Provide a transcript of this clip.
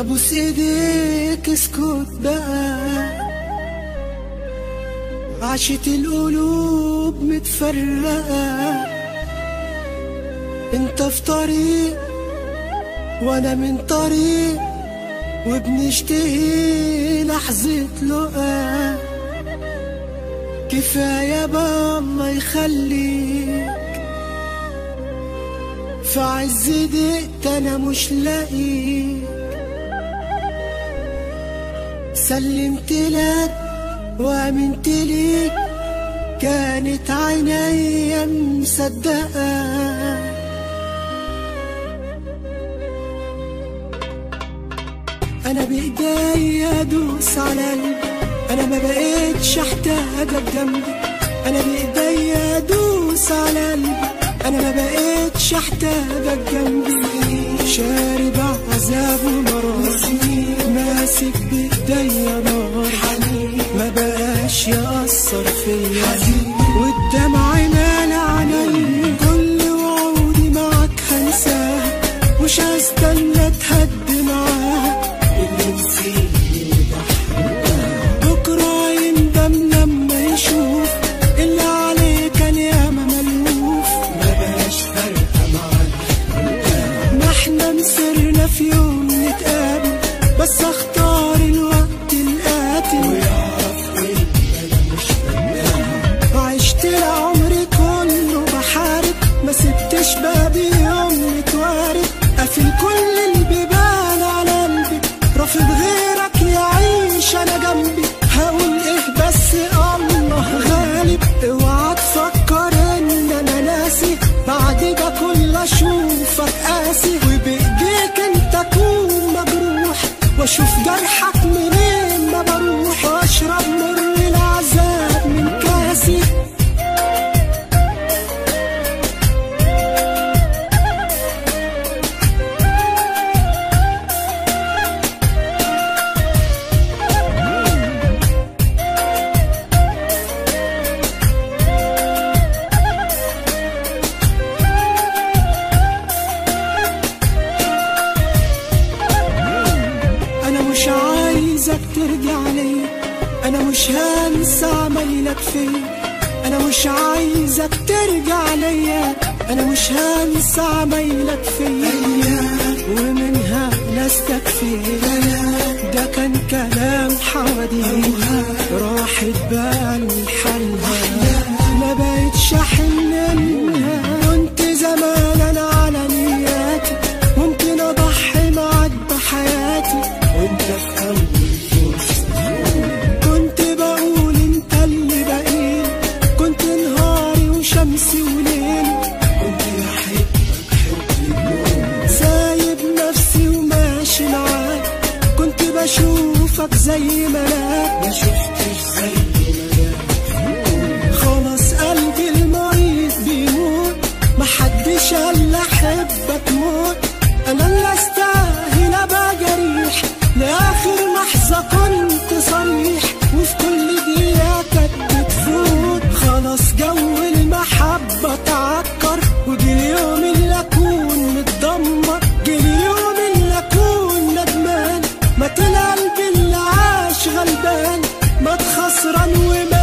ابوس ايديك اسكت بقى عاشت القلوب متفرقة انت في طريق وانا من طريق وبنشتهي لحظة لقا كفاية بقى الله يخليك في عز ضيقت انا مش لاقيك سلمت لك وامنت ليك كانت عينيا مصدقه انا بايديا ادوس على قلبي انا ما بقيتش احتاجك جنبي انا بايديا ادوس على قلبي انا ما بقيتش احتاجك جنبي شارب عذاب ومرار ماسك بايديا نار ما بقاش يأثر فيا والدمع مال عيني كل وعودي معاك هنساها مش هستنى تهدي معاك بكرة يندم لما يشوف اللي عليه كان ياما ملهوف ما بقاش فارقة معاك ما احنا مسرنا في يوم نتقابل بس اختار الوقت القاتل عشت العمر كله بحارب ما سبتش بابي يوم متوارب قافل كل البيبان على قلبي رافض غيرك يعيش انا جنبي هقول ايه بس الله غالب اوعى تفكر ان انا ناسي بعد ده كله اشوفك قاسي وبايديك انت اكون مجروح واشوف جرحك منين ما بروح واشرب مر العذاب من كاسي انا مش عايزك ترجع ليا انا مش هنسى عمايلك فيا انا مش عايزك ترجع ليا انا مش هنسى عمايلك فيا ومنها نستك فيا ده كان كلام حواديها راحت بال حالها ما بقتش احن منها كنت زمان انا على نياتي ممكن اضحي معاك بحياتي وانت في اول كنت بقول انت اللي بقيل كنت نهاري وشمسي وليلي كنت بحبك حب سايب نفسي وماشي معاك كنت بشوفك زي ملاك ما شفتش زي ملاك خلاص قلبي المريض بيموت محدش قال لي احبك موت انا اللي استاهل ابقى جريح لاخر لحظه كنت صريح وفي كل دقيقه كانت بتفوت خلاص جو المحبه تعكر وجي اليوم اللي اكون متدمر جه اليوم اللي اكون ندمان مات القلب اللي عاش غلبان مات خسران وما